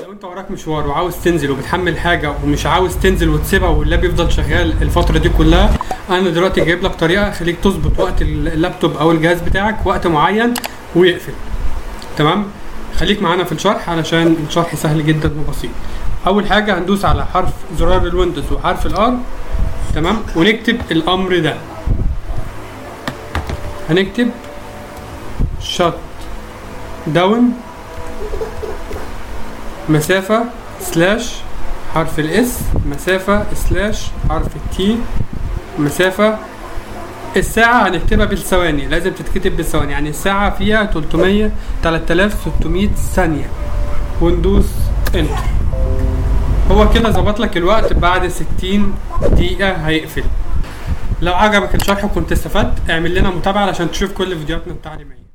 لو انت وراك مشوار وعاوز تنزل وبتحمل حاجه ومش عاوز تنزل وتسيبها واللاب يفضل شغال الفتره دي كلها انا دلوقتي جايب لك طريقه خليك تظبط وقت اللابتوب او الجهاز بتاعك وقت معين ويقفل تمام خليك معانا في الشرح علشان الشرح سهل جدا وبسيط اول حاجه هندوس على حرف زرار الويندوز وحرف الار تمام ونكتب الامر ده هنكتب شت داون مسافة سلاش حرف الاس مسافة سلاش حرف التي مسافة الساعة هنكتبها بالثواني لازم تتكتب بالثواني يعني الساعة فيها 300 3600 ثانية وندوس انتر هو كده ظبط لك الوقت بعد 60 دقيقة هيقفل لو عجبك الشرح وكنت استفدت اعمل لنا متابعة علشان تشوف كل فيديوهاتنا التعليمية